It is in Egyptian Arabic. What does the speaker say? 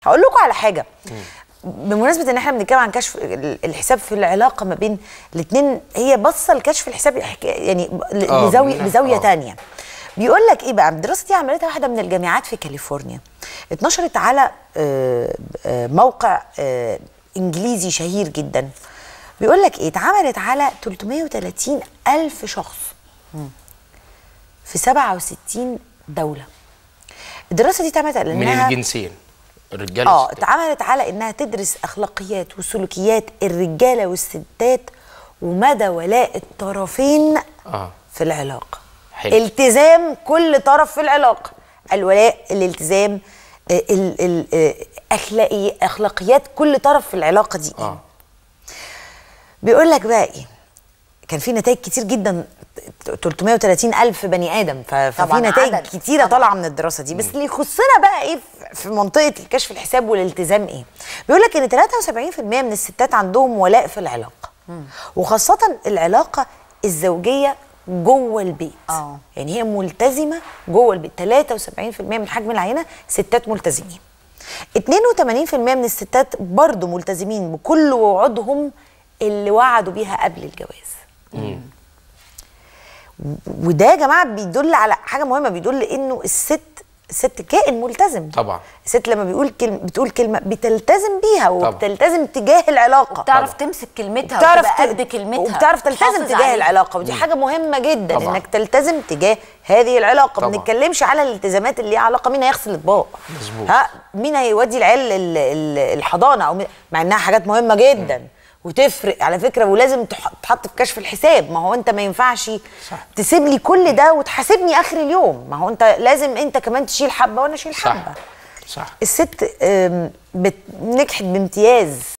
هقول لكم على حاجه بمناسبه ان احنا بنتكلم عن كشف ال- الحساب في العلاقه ما بين الاثنين هي باصه لكشف الحساب يحك- يعني ل- آه، بزاويه من- بزاويه آه. تانية بيقول لك ايه بقى الدراسه دي عملتها واحده من الجامعات في كاليفورنيا اتنشرت على آه، آه، موقع آه، انجليزي شهير جدا بيقول لك ايه اتعملت على 330 الف شخص في 67 دوله الدراسه دي اتعملت على من انها الجنسين الرجال اه والستات. اتعملت على انها تدرس اخلاقيات وسلوكيات الرجاله والستات ومدى ولاء الطرفين اه في العلاقه حلو. التزام كل طرف في العلاقه الولاء الالتزام آه، ال ال آه، اخلاقي اخلاقيات كل طرف في العلاقه دي اه بيقول لك بقى ايه كان في نتائج كتير جدا 330 الف بني ادم ف- ففي طبعاً نتائج عدد. كتيره طالعه من الدراسه دي بس اللي يخصنا بقى ايه في- في منطقه الكشف الحساب والالتزام ايه بيقول لك ان 73% من الستات عندهم ولاء في العلاقه وخاصه العلاقه الزوجيه جوه البيت آه. يعني هي ملتزمه جوه البيت 73% من حجم العينه ستات ملتزمين 82% من الستات برضو ملتزمين بكل وعودهم اللي وعدوا بيها قبل الجواز وده يا جماعه بيدل على حاجه مهمه بيدل انه الست الست كائن ملتزم طبعا. الست لما بيقول كلمه بتقول كلمه بتلتزم بيها طبعا. وبتلتزم تجاه العلاقه تعرف طبعاً. تمسك كلمتها بتعرف وتبقى ت- قد كلمتها وبتعرف تلتزم تحافظ تجاه عليها. العلاقه ودي حاجه مهمه جدا طبعاً. انك تلتزم تجاه هذه العلاقه ما طبعاً. بنتكلمش على الالتزامات اللي ليها علاقه مين هيغسل الاطباق مظبوط. ها مين هيودي العيال ال- ال- الحضانه او مين- مع انها حاجات مهمه جدا وتفرق على فكره ولازم تح- تحط في كشف الحساب ما هو انت ما ينفعش صح. تسيب لي كل ده وتحاسبني اخر اليوم ما هو انت لازم انت كمان تشيل حبه وانا اشيل صح حبه صح الست آم، بت- نجحت بامتياز